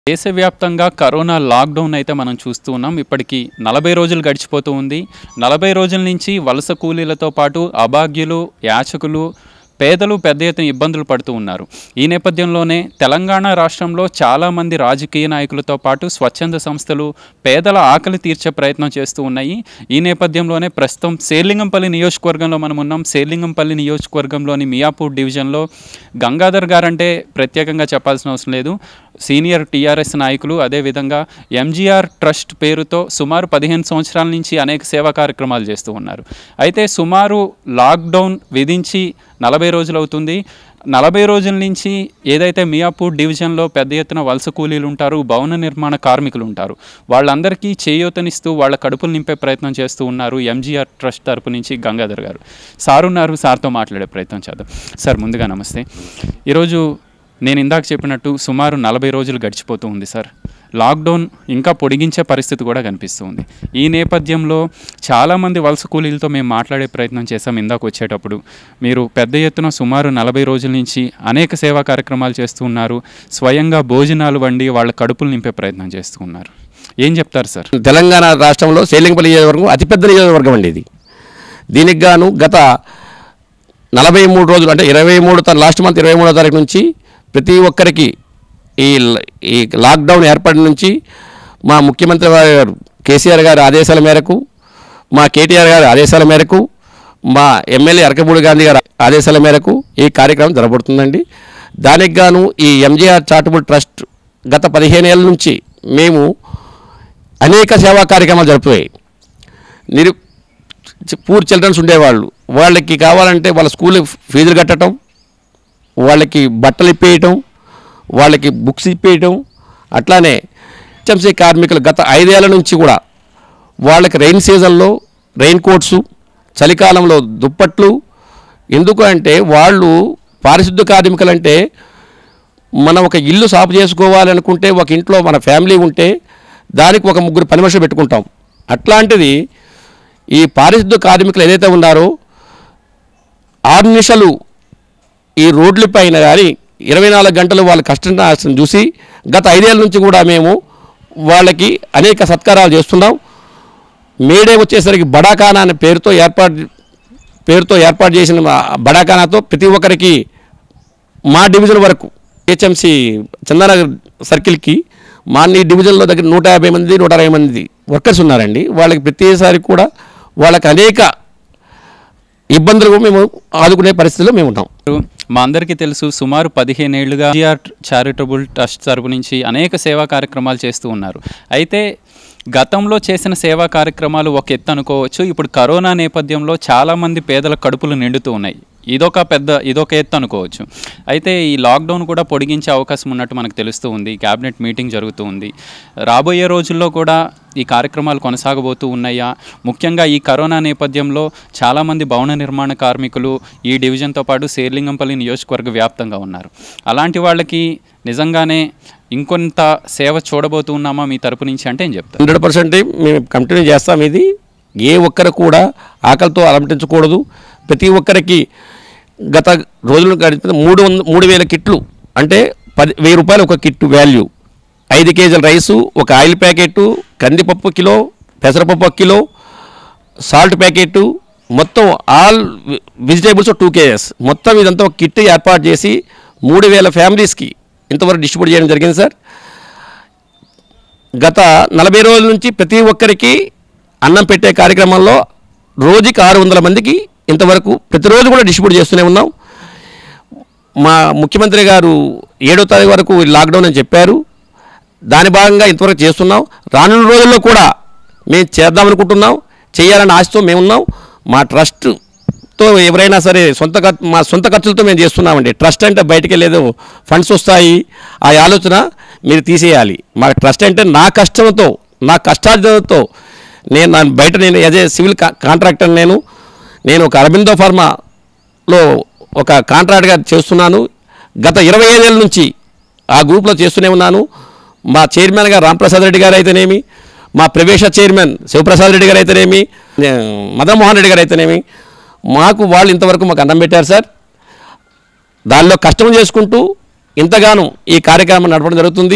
దేశవ్యాప్తంగా corona lockdown అయితే మనం చూస్తూ ఉన్నాం ఇప్పటికి నలభై రోజులు గడిచిపోతూ ఉంది నలభై రోజుల నుంచి వలస కూలీలతో పాటు అభాగ్యులు యాచకులు పేదలు పెద్ద ఎత్తున ఇబ్బందులు పడుతూ ఉన్నారు ఈ నేపథ్యంలోనే తెలంగాణ రాష్ట్రంలో చాలామంది రాజకీయ నాయకులతో పాటు స్వచ్ఛంద సంస్థలు పేదల ఆకలి తీర్చే ప్రయత్నం చేస్తూ ఉన్నాయి ఈ నేపథ్యంలోనే ప్రస్తుతం సేలింగంపల్లి నియోజకవర్గంలో మనం ఉన్నాం సేలింగంపల్లి నియోజకవర్గంలోని మియాపూర్ డివిజన్లో గంగాధర్ గారంటే ప్రత్యేకంగా చెప్పాల్సిన అవసరం లేదు సీనియర్ టీఆర్ఎస్ నాయకులు అదేవిధంగా ఎంజీఆర్ ట్రస్ట్ పేరుతో సుమారు పదిహేను సంవత్సరాల నుంచి అనేక సేవా కార్యక్రమాలు చేస్తూ ఉన్నారు అయితే సుమారు లాక్డౌన్ విధించి నలభై రోజులు అవుతుంది నలభై రోజుల నుంచి ఏదైతే మియాపూర్ డివిజన్లో పెద్ద ఎత్తున వలస కూలీలు ఉంటారు భవన నిర్మాణ కార్మికులు ఉంటారు వాళ్ళందరికీ చేయూతనిస్తూ వాళ్ళ కడుపులు నింపే ప్రయత్నం చేస్తూ ఉన్నారు ఎంజీఆర్ ట్రస్ట్ తరపు నుంచి గంగాధర్ గారు సార్ ఉన్నారు సార్తో మాట్లాడే ప్రయత్నం చేద్దాం సార్ ముందుగా నమస్తే ఈరోజు నేను ఇందాక చెప్పినట్టు సుమారు నలభై రోజులు గడిచిపోతూ ఉంది సార్ లాక్డౌన్ ఇంకా పొడిగించే పరిస్థితి కూడా కనిపిస్తుంది ఈ నేపథ్యంలో చాలామంది వలస కూలీలతో మేము మాట్లాడే ప్రయత్నం చేసాం ఇందాక వచ్చేటప్పుడు మీరు పెద్ద ఎత్తున సుమారు నలభై రోజుల నుంచి అనేక సేవా కార్యక్రమాలు చేస్తూ ఉన్నారు స్వయంగా భోజనాలు వండి వాళ్ళ కడుపులు నింపే ప్రయత్నం చేస్తూ ఉన్నారు ఏం చెప్తారు సార్ తెలంగాణ రాష్ట్రంలో సేలింగపల్లి నియోజకవర్గం అతిపెద్ద నియోజకవర్గం అండి ఇది దీనికి గాను గత నలభై మూడు రోజులు అంటే ఇరవై మూడు లాస్ట్ మంత్ ఇరవై మూడో తారీఖు నుంచి ప్రతి ఒక్కరికి ఈ ల- ఈ లాక్డౌన్ ఏర్పడిన నుంచి మా ముఖ్యమంత్రి గారు కేసీఆర్ గారి ఆదేశాల మేరకు మా కేటీఆర్ గారి ఆదేశాల మేరకు మా ఎమ్మెల్యే అరకబూడి గాంధీ గారి ఆదేశాల మేరకు ఈ కార్యక్రమం జరగబడుతుందండి దానికి గాను ఈ ఎంజీఆర్ చారిటబుల్ ట్రస్ట్ గత పదిహేను ఏళ్ళ నుంచి మేము అనేక సేవా కార్యక్రమాలు జరుపుతాయి నిరు పూర్ చిల్డ్రన్స్ ఉండేవాళ్ళు వాళ్ళకి కావాలంటే వాళ్ళ స్కూల్ ఫీజులు కట్టడం వాళ్ళకి బట్టలు ఇప్పేయటం వాళ్ళకి బుక్స్ ఇప్పేయటం అట్లానే హెచ్ఎంసీ కార్మికులు గత ఐదేళ్ల నుంచి కూడా వాళ్ళకి రెయిన్ సీజన్లో రెయిన్ కోట్సు చలికాలంలో దుప్పట్లు ఎందుకు అంటే వాళ్ళు పారిశుద్ధ కార్మికులు అంటే మనం ఒక ఇల్లు సాపు చేసుకోవాలనుకుంటే ఒక ఇంట్లో మన ఫ్యామిలీ ఉంటే దానికి ఒక ముగ్గురు పని మనుషులు పెట్టుకుంటాం అట్లాంటిది ఈ పారిశుద్ధ కార్మికులు ఏదైతే ఉన్నారో ఆరు నిమిషాలు ఈ రోడ్ల పైన కానీ ఇరవై నాలుగు గంటలు వాళ్ళ కష్టం నష్టం చూసి గత ఐదేళ్ళ నుంచి కూడా మేము వాళ్ళకి అనేక సత్కారాలు చేస్తున్నాం మేడే వచ్చేసరికి బడాఖానా అనే పేరుతో ఏర్పాటు పేరుతో ఏర్పాటు చేసిన మా బడాఖానాతో ప్రతి ఒక్కరికి మా డివిజన్ వరకు హెచ్ఎంసి చందానగర్ సర్కిల్కి మా ఈ డివిజన్లో దగ్గర నూట యాభై మంది నూట అరవై మంది వర్కర్స్ ఉన్నారండి వాళ్ళకి ప్రతిసారి కూడా వాళ్ళకి అనేక ఇబ్బందులు మేము ఆదుకునే పరిస్థితిలో మేము ఉంటాం మా అందరికీ తెలుసు సుమారు పదిహేను ఏళ్లుగా జిఆర్ చారిటబుల్ ట్రస్ట్ తరపు నుంచి అనేక సేవా కార్యక్రమాలు చేస్తూ ఉన్నారు అయితే గతంలో చేసిన సేవా కార్యక్రమాలు ఒక ఎత్తు అనుకోవచ్చు ఇప్పుడు కరోనా నేపథ్యంలో చాలామంది పేదల కడుపులు నిండుతూ ఉన్నాయి ఇదొక పెద్ద ఇదొక ఎత్తు అనుకోవచ్చు అయితే ఈ లాక్డౌన్ కూడా పొడిగించే అవకాశం ఉన్నట్టు మనకు తెలుస్తూ ఉంది క్యాబినెట్ మీటింగ్ జరుగుతూ ఉంది రాబోయే రోజుల్లో కూడా ఈ కార్యక్రమాలు కొనసాగబోతూ ఉన్నాయా ముఖ్యంగా ఈ కరోనా నేపథ్యంలో చాలామంది భవన నిర్మాణ కార్మికులు ఈ డివిజన్తో పాటు శేర్లింగంపల్లి నియోజకవర్గ వ్యాప్తంగా ఉన్నారు అలాంటి వాళ్ళకి నిజంగానే ఇంకొంత సేవ చూడబోతూ ఉన్నామా మీ తరపు నుంచి అంటే ఏం చెప్తారు హండ్రెడ్ పర్సెంట్ మేము కంటిన్యూ చేస్తాం ఇది ఏ ఒక్కరు కూడా ఆకలితో అలమటించకూడదు ప్రతి ఒక్కరికి గత రోజులు గడిపిన మూడు వంద మూడు వేల కిట్లు అంటే పది వెయ్యి రూపాయలు ఒక కిట్ వాల్యూ ఐదు కేజీల రైసు ఒక ఆయిల్ ప్యాకెట్ కందిపప్పు కిలో పెసరపప్పు ఒక కిలో సాల్ట్ ప్యాకెట్ మొత్తం ఆల్ వెజిటేబుల్స్ టూ కేజెస్ మొత్తం ఇదంతా ఒక కిట్ ఏర్పాటు చేసి మూడు వేల ఫ్యామిలీస్కి ఇంతవరకు డిస్ట్రిబ్యూట్ చేయడం జరిగింది సార్ గత నలభై రోజుల నుంచి ప్రతి ఒక్కరికి అన్నం పెట్టే కార్యక్రమంలో రోజుకి ఆరు వందల మందికి ఇంతవరకు ప్రతిరోజు కూడా డిస్ట్రిబ్యూట్ చేస్తూనే ఉన్నాం మా ముఖ్యమంత్రి గారు ఏడో తారీఖు వరకు లాక్డౌన్ అని చెప్పారు దాని భాగంగా ఇంతవరకు చేస్తున్నాం రానున్న రోజుల్లో కూడా మేము చేద్దామనుకుంటున్నాం చేయాలని ఆశతో మేమున్నాం మా ట్రస్ట్తో ఎవరైనా సరే సొంత ఖర్చు మా సొంత ఖర్చులతో మేము చేస్తున్నామండి ట్రస్ట్ అంటే బయటికి వెళ్ళేదో ఫండ్స్ వస్తాయి ఆ ఆలోచన మీరు తీసేయాలి మా ట్రస్ట్ అంటే నా కష్టంతో నా కష్టార్జనతో నేను నా బయట నేను యాజ్ ఏ సివిల్ కాంట్రాక్టర్ నేను నేను ఒక అరబిందో ఫార్మాలో ఒక కాంట్రాక్ట్గా చేస్తున్నాను గత ఇరవై ఐదేళ్ళ నుంచి ఆ గ్రూప్లో చేస్తూనే ఉన్నాను మా చైర్మన్ గారు రాంప్రసాద్ రెడ్డి గారు అయితేనేమి మా ప్రవేశ చైర్మన్ శివప్రసాద్ రెడ్డి గారు అయితేనేమి నే- మదన్మోహన్ రెడ్డి గారు అయితేనేమి మాకు వాళ్ళు ఇంతవరకు మాకు అన్నం పెట్టారు సార్ దానిలో కష్టం చేసుకుంటూ ఇంతగానో ఈ కార్యక్రమం నడపడం జరుగుతుంది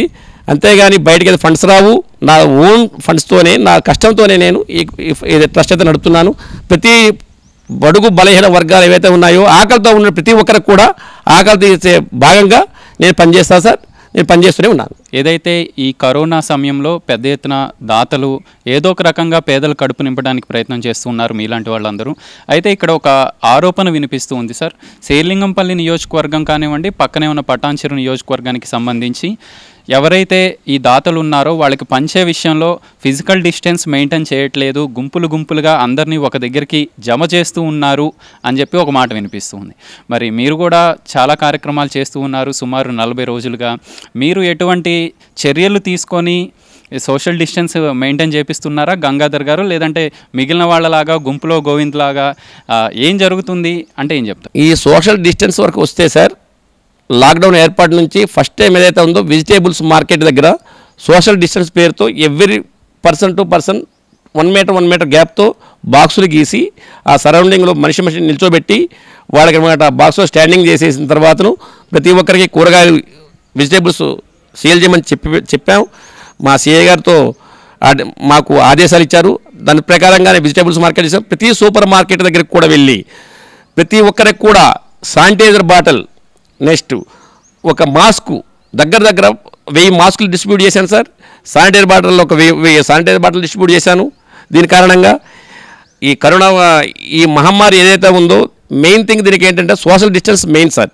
అంతేగాని బయటికి అయితే ఫండ్స్ రావు నా ఓన్ ఫండ్స్తోనే నా కష్టంతోనే నేను ఈ ఈ- ఈ ట్రస్ట్ అయితే నడుపుతున్నాను ప్రతి బడుగు బలహీన వర్గాలు ఏవైతే ఉన్నాయో ఆకలితో ఉన్న ప్రతి ఒక్కరికి కూడా ఆకలి తీసే భాగంగా నేను పనిచేస్తాను సార్ నేను పనిచేస్తూనే ఉన్నాను ఏదైతే ఈ కరోనా సమయంలో పెద్ద ఎత్తున దాతలు ఏదో ఒక రకంగా పేదల కడుపు నింపడానికి ప్రయత్నం చేస్తూ ఉన్నారు మీలాంటి వాళ్ళందరూ అయితే ఇక్కడ ఒక ఆరోపణ వినిపిస్తూ ఉంది సార్ శేర్లింగంపల్లి నియోజకవర్గం కానివ్వండి పక్కనే ఉన్న పటాన్చెరు నియోజకవర్గానికి సంబంధించి ఎవరైతే ఈ దాతలు ఉన్నారో వాళ్ళకి పంచే విషయంలో ఫిజికల్ డిస్టెన్స్ మెయింటైన్ చేయట్లేదు గుంపులు గుంపులుగా అందరినీ ఒక దగ్గరికి జమ చేస్తూ ఉన్నారు అని చెప్పి ఒక మాట వినిపిస్తూ ఉంది మరి మీరు కూడా చాలా కార్యక్రమాలు చేస్తూ ఉన్నారు సుమారు నలభై రోజులుగా మీరు ఎటువంటి చర్యలు తీసుకొని సోషల్ డిస్టెన్స్ మెయింటైన్ చేపిస్తున్నారా గంగాధర్ గారు లేదంటే మిగిలిన వాళ్ళలాగా గుంపులో గోవింద్ లాగా ఆ, ఏం జరుగుతుంది అంటే ఏం చెప్తారు ఈ సోషల్ డిస్టెన్స్ వరకు వస్తే సార్ లాక్డౌన్ ఏర్పాటు నుంచి ఫస్ట్ టైం ఏదైతే ఉందో వెజిటేబుల్స్ మార్కెట్ దగ్గర సోషల్ డిస్టెన్స్ పేరుతో every person to person one metre one metre గ్యాప్తో బాక్సులు గీసి ఆ సరౌండింగ్లో మనిషి మనిషి నిల్చోబెట్టి వాళ్ళకి అనమాట బాక్స్లో స్టాండింగ్ చేసేసిన తర్వాతను ప్రతి ఒక్కరికి కూరగాయలు వెజిటేబుల్స్ సేల్ చేయమని చెప్పి చెప్పాం మా సిఐ గారితో ఆడ- మాకు ఆదేశాలు ఇచ్చారు దాని ప్రకారంగానే వెజిటేబుల్స్ మార్కెట్ చేసాం ప్రతి సూపర్ మార్కెట్ దగ్గరికి కూడా వెళ్ళి ప్రతి ఒక్కరికి కూడా శానిటైజర్ బాటిల్ నెక్స్ట్ ఒక మాస్క్ దగ్గర దగ్గర వెయ్యి మాస్కులు డిస్ట్రిబ్యూట్ చేశాను సార్ శానిటైజర్ బాటిల్ ఒక వెయ్యి వెయ్యి శానిటైజర్ బాటిల్ డిస్ట్రిబ్యూట్ చేశాను దీని కారణంగా ఈ కరోనా ఈ మహమ్మారి ఏదైతే ఉందో మెయిన్ థింగ్ దీనికి ఏంటంటే సోషల్ డిస్టెన్స్ మెయిన్ సార్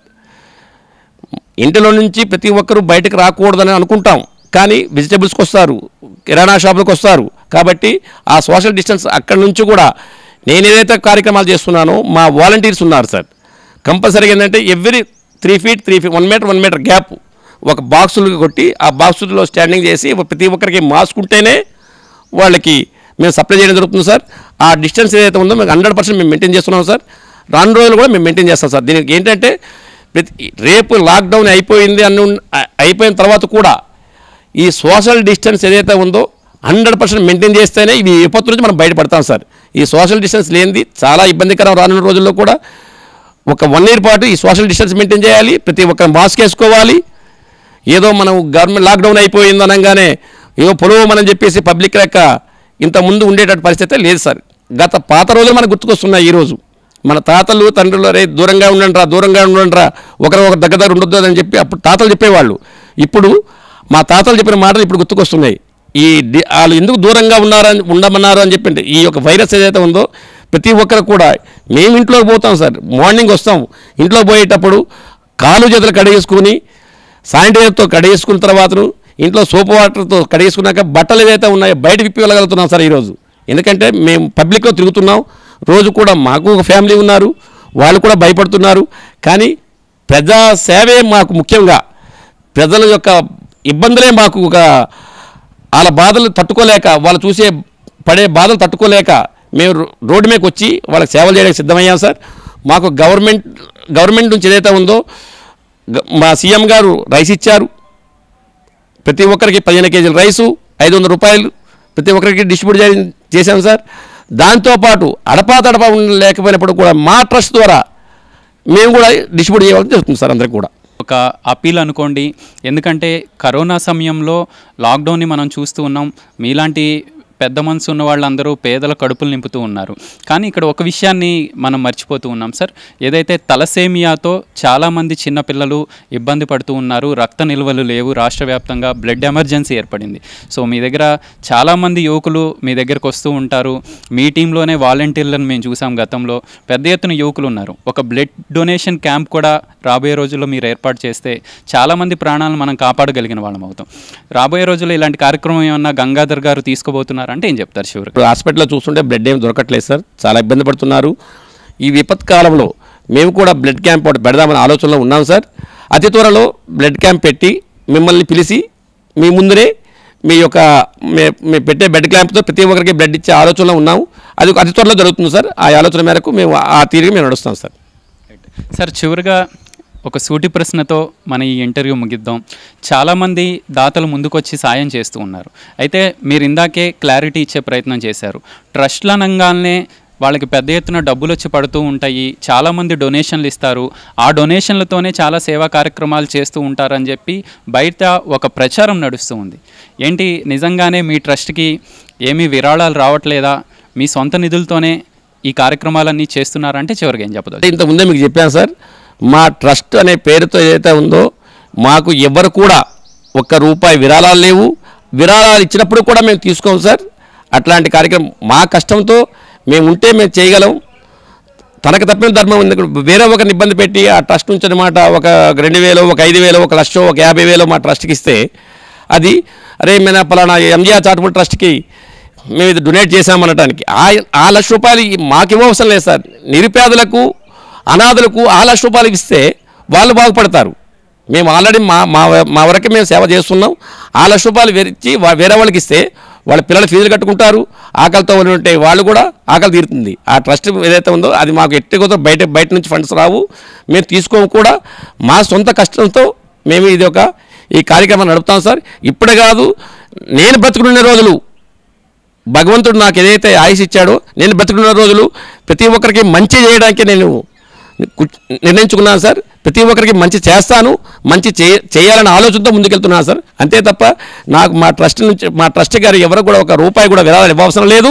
ఇంటిలో నుంచి ప్రతి ఒక్కరూ బయటకు రాకూడదని అనుకుంటాం కానీ వెజిటేబుల్స్కి వస్తారు కిరాణా షాపులకు వస్తారు కాబట్టి ఆ సోషల్ డిస్టెన్స్ అక్కడి నుంచి కూడా నేను ఏదైతే కార్యక్రమాలు చేస్తున్నానో మా వాలంటీర్స్ ఉన్నారు సార్ కంపల్సరీగా ఏంటంటే every three feet three feet one metre one metre gap ఒక బాక్సులు కొట్టి ఆ బాక్సుల్లో స్టాండింగ్ చేసి ప్రతి ఒక్కరికి మాస్క్ ఉంటేనే వాళ్ళకి మేము సప్లై చేయడం జరుగుతుంది సార్ ఆ డిస్టెన్స్ ఏదైతే ఉందో మేము హండ్రెడ్ పర్సెంట్ మేము మెయింటైన్ చేస్తున్నాం సార్ రాను రోజులు కూడా మేము మెయింటైన్ చేస్తాం సార్ దీనికి ఏంటంటే ప్రతి రేపు లాక్డౌన్ అయిపోయింది అను అయిపోయిన తర్వాత కూడా ఈ సోషల్ డిస్టెన్స్ ఏదైతే ఉందో హండ్రెడ్ పర్సెంట్ మెయింటైన్ చేస్తేనే ఇవి విపత్తు నుంచి మనం బయటపడతాం సార్ ఈ సోషల్ డిస్టెన్స్ లేనిది చాలా ఇబ్బందికరం రానున్న రోజుల్లో కూడా ఒక వన్ ఇయర్ పాటు ఈ సోషల్ డిస్టెన్స్ మెయింటైన్ చేయాలి ప్రతి ఒక్క మాస్క్ వేసుకోవాలి ఏదో మనం గవర్నమెంట్ లాక్డౌన్ అయిపోయింది అనగానే ఏదో పొలవు మనం చెప్పేసి పబ్లిక్ లెక్క ఇంత ముందు ఉండేటట్టు పరిస్థితి లేదు సార్ గత పాత రోజులు మనకు గుర్తుకొస్తున్నాయి ఈరోజు మన తాతలు తండ్రులు రే దూరంగా ఉండండిరా దూరంగా ఉండండిరా ఒకరు ఒకరు దగ్గర దగ్గర ఉండొద్దు అని చెప్పి అప్పుడు తాతలు చెప్పేవాళ్ళు ఇప్పుడు మా తాతలు చెప్పిన మాటలు ఇప్పుడు గుర్తుకొస్తున్నాయి ఈ డి- వాళ్ళు ఎందుకు దూరంగా ఉన్నారని ఉండమన్నారు అని చెప్పి ఈ యొక్క వైరస్ ఏదైతే ఉందో ప్రతి ఒక్కరు కూడా మేము ఇంట్లోకి పోతాం సార్ మార్నింగ్ వస్తాం ఇంట్లో పోయేటప్పుడు కాలు చేతులు కడిగేసుకొని శానిటైజర్తో కడిగేసుకున్న తర్వాతను ఇంట్లో సోప్ వాటర్తో కడిగేసుకున్నాక బట్టలు ఏదైతే ఉన్నాయో బయట విప్పి వెళ్ళగలుగుతున్నాం సార్ ఈరోజు ఎందుకంటే మేము పబ్లిక్లో తిరుగుతున్నాం రోజు కూడా మాకు ఒక ఫ్యామిలీ ఉన్నారు వాళ్ళు కూడా భయపడుతున్నారు కానీ ప్రజా సేవే మాకు ముఖ్యంగా ప్రజల యొక్క ఇబ్బందులే మాకు ఒక వాళ్ళ బాధలు తట్టుకోలేక వాళ్ళు చూసే పడే బాధలు తట్టుకోలేక మేము రో- రోడ్డు మీదకి వచ్చి వాళ్ళకి సేవలు చేయడానికి సిద్ధమయ్యాం సార్ మాకు గవర్నమెంట్ గవర్నమెంట్ నుంచి ఏదైతే ఉందో గ- మా సీఎం గారు రైస్ ఇచ్చారు ప్రతి ఒక్కరికి పదిహేను కేజీల రైసు ఐదు వందల రూపాయలు ప్రతి ఒక్కరికి డిస్ట్రిబ్యూట్ చేయ- చేశాం సార్ దాంతోపాటు అడపా తడపా ఉండ- లేకపోయినప్పుడు కూడా మా ట్రస్ట్ ద్వారా మేము కూడా డిస్ట్రిబ్యూట్ చేయాలని జరుగుతుంది సార్ అందరికి కూడా ఒక అపీల్ అనుకోండి ఎందుకంటే కరోనా సమయంలో లాక్డౌన్ని మనం చూస్తూ ఉన్నాం మీలాంటి పెద్ద మనసు ఉన్న వాళ్ళందరూ పేదల కడుపులు నింపుతూ ఉన్నారు కానీ ఇక్కడ ఒక విషయాన్ని మనం మర్చిపోతూ ఉన్నాం సార్ ఏదైతే తలసేమియాతో చాలామంది చిన్నపిల్లలు ఇబ్బంది పడుతూ ఉన్నారు రక్త నిల్వలు లేవు రాష్ట్ర వ్యాప్తంగా బ్లడ్ ఎమర్జెన్సీ ఏర్పడింది సో మీ దగ్గర చాలామంది యువకులు మీ దగ్గరకు వస్తూ ఉంటారు మీ టీంలోనే వాలంటీర్లను మేము చూసాం గతంలో పెద్ద ఎత్తున యువకులు ఉన్నారు ఒక బ్లడ్ డొనేషన్ క్యాంప్ కూడా రాబోయే రోజుల్లో మీరు ఏర్పాటు చేస్తే చాలామంది ప్రాణాలను మనం కాపాడగలిగిన వాళ్ళం అవుతాం రాబోయే రోజుల్లో ఇలాంటి కార్యక్రమం ఏమన్నా గంగాధర్ గారు తీసుకోబోతున్నారంటే ఏం చెప్తారు చివరికి ఇప్పుడు హాస్పిటల్లో చూస్తుంటే బ్లడ్ ఏం దొరకట్లేదు సార్ చాలా ఇబ్బంది పడుతున్నారు ఈ విపత్ కాలంలో మేము కూడా బ్లడ్ క్యాంప్ ఒకటి పెడదామనే ఆలోచనలో ఉన్నాం సార్ అతి త్వరలో బ్లడ్ క్యాంప్ పెట్టి మిమ్మల్ని పిలిచి మీ ముందునే మీ యొక్క మే- మేము పెట్టే బ్లడ్ క్యాంప్తో ప్రతి ఒక్కరికి బ్లడ్ ఇచ్చే ఆలోచనలో ఉన్నాము అది అతి త్వరలో జరుగుతుంది సార్ ఆ ఆలోచన మేరకు మేము ఆ తీరుగా మేము నడుస్తాం సార్ సార్ చివరిగా ఒక సూటి ప్రశ్నతో మన ఈ ఇంటర్వ్యూ ముగిద్దాం చాలామంది దాతలు ముందుకొచ్చి సాయం చేస్తూ ఉన్నారు అయితే మీరు ఇందాకే క్లారిటీ ఇచ్చే ప్రయత్నం చేశారు ట్రస్ట్లు అనగానే వాళ్ళకి పెద్ద ఎత్తున డబ్బులు వచ్చి పడుతూ ఉంటాయి చాలామంది డొనేషన్లు ఇస్తారు ఆ డొనేషన్లతోనే చాలా సేవా కార్యక్రమాలు చేస్తూ ఉంటారని చెప్పి బయట ఒక ప్రచారం నడుస్తూ ఉంది ఏంటి నిజంగానే మీ ట్రస్ట్కి ఏమీ విరాళాలు రావట్లేదా మీ సొంత నిధులతోనే ఈ కార్యక్రమాలన్నీ చేస్తున్నారంటే చివరికి ఏం చెప్పదు అంటే ఇంత ముందే మీకు చెప్పాను సార్ మా ట్రస్ట్ అనే పేరుతో ఏదైతే ఉందో మాకు ఎవరు కూడా ఒక్క రూపాయి విరాళాలు లేవు విరాళాలు ఇచ్చినప్పుడు కూడా మేము తీసుకోము సార్ అట్లాంటి కార్యక్రమం మా కష్టంతో మేము ఉంటే మేము చేయగలం తనకు తప్పిన ధర్మం ఉంది వేరే ఒకరిని ఇబ్బంది పెట్టి ఆ ట్రస్ట్ నుంచి అనమాట ఒక రెండు వేలు ఒక ఐదు వేలు ఒక లక్ష ఒక యాభై వేలు మా ట్రస్ట్కి ఇస్తే అది అరే మేము పలానా ఎంజిఆర్ చారిటబుల్ ట్రస్ట్కి మేము ఇది డొనేట్ చేశామనటానికి ఆ ఆ లక్ష రూపాయలు ఈ- మాకు ఇవ్వవసరం లేదు సార్ నిరుపేదలకు అనాథులకు ఆ లక్ష రూపాయలు ఇస్తే వాళ్ళు బాగుపడతారు మేము ఆల్రెడీ మా మా మా వరకే మేము సేవ చేస్తున్నాం ఆ లక్ష రూపాయలు వెరిచి వా- వేరే వాళ్ళకి ఇస్తే వాళ్ళ పిల్లలు ఫీజులు కట్టుకుంటారు ఆకలితో ఉంటే వాళ్ళు కూడా ఆకలి తీరుతుంది ఆ ట్రస్ట్ ఏదైతే ఉందో అది మాకు ఎట్టి బయట బయట నుంచి ఫండ్స్ రావు మేము తీసుకోము కూడా మా సొంత కష్టంతో మేము ఇది ఒక ఈ కార్యక్రమం నడుపుతాం సార్ ఇప్పుడే కాదు నేను బతుకున్న రోజులు భగవంతుడు నాకు ఏదైతే ఆయుష్ ఇచ్చాడో నేను బతుకున్న రోజులు ప్రతి ఒక్కరికి మంచి చేయడానికి నేను కు- నిర్ణయించుకున్నాను సార్ ప్రతి ఒక్కరికి మంచి చేస్తాను మంచి చేయ చేయాలనే ఆలోచనతో ముందుకెళ్తున్నాను సార్ అంతే తప్ప నాకు మా ట్రస్ట్ నుంచి మా ట్రస్ట్ గారు ఎవరు కూడా ఒక రూపాయి కూడా విరాళాలు ఇవ్వవసరం లేదు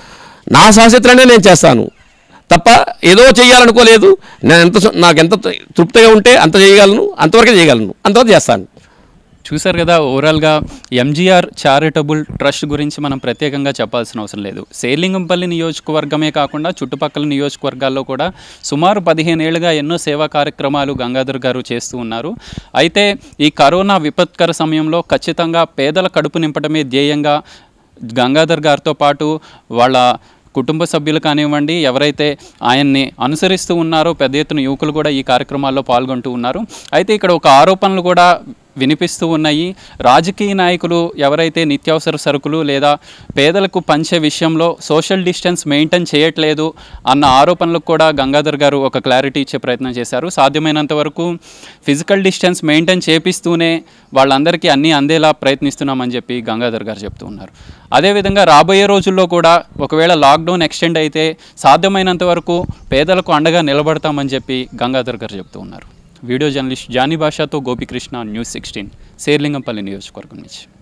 నా సాహసిత్రాన్ని నేను చేస్తాను తప్ప ఏదో చేయాలనుకోలేదు నేను ఎంత సు- నాకు ఎంత తృప్తిగా ఉంటే అంత చేయగలను అంతవరకే చేయగలను అంతవరకు చేస్తాను చూశారు కదా ఓవరాల్గా ఎంజీఆర్ చారిటబుల్ ట్రస్ట్ గురించి మనం ప్రత్యేకంగా చెప్పాల్సిన అవసరం లేదు సేలింగంపల్లి నియోజకవర్గమే కాకుండా చుట్టుపక్కల నియోజకవర్గాల్లో కూడా సుమారు పదిహేను ఏళ్ళుగా ఎన్నో సేవా కార్యక్రమాలు గంగాధర్ గారు చేస్తూ ఉన్నారు అయితే ఈ కరోనా విపత్కర సమయంలో ఖచ్చితంగా పేదల కడుపు నింపడమే ధ్యేయంగా గంగాధర్ గారితో పాటు వాళ్ళ కుటుంబ సభ్యులు కానివ్వండి ఎవరైతే ఆయన్ని అనుసరిస్తూ ఉన్నారో పెద్ద ఎత్తున యువకులు కూడా ఈ కార్యక్రమాల్లో పాల్గొంటూ ఉన్నారు అయితే ఇక్కడ ఒక ఆరోపణలు కూడా వినిపిస్తూ ఉన్నాయి రాజకీయ నాయకులు ఎవరైతే నిత్యావసర సరుకులు లేదా పేదలకు పంచే విషయంలో సోషల్ డిస్టెన్స్ మెయింటైన్ చేయట్లేదు అన్న ఆరోపణలకు కూడా గంగాధర్ గారు ఒక క్లారిటీ ఇచ్చే ప్రయత్నం చేశారు సాధ్యమైనంత వరకు ఫిజికల్ డిస్టెన్స్ మెయింటైన్ చేపిస్తూనే వాళ్ళందరికీ అన్నీ అందేలా ప్రయత్నిస్తున్నామని చెప్పి గంగాధర్ గారు చెప్తూ ఉన్నారు అదేవిధంగా రాబోయే రోజుల్లో కూడా ఒకవేళ లాక్డౌన్ ఎక్స్టెండ్ అయితే సాధ్యమైనంత వరకు పేదలకు అండగా నిలబడతామని చెప్పి గంగాధర్ గారు చెప్తూ ఉన్నారు వీడియో జర్నలిస్ట్ జానీ భాషతో గోపికృష్ణ న్యూస్ సిక్స్టీన్ శేర్లింగంపల్లి నియోజకవర్గం నుంచి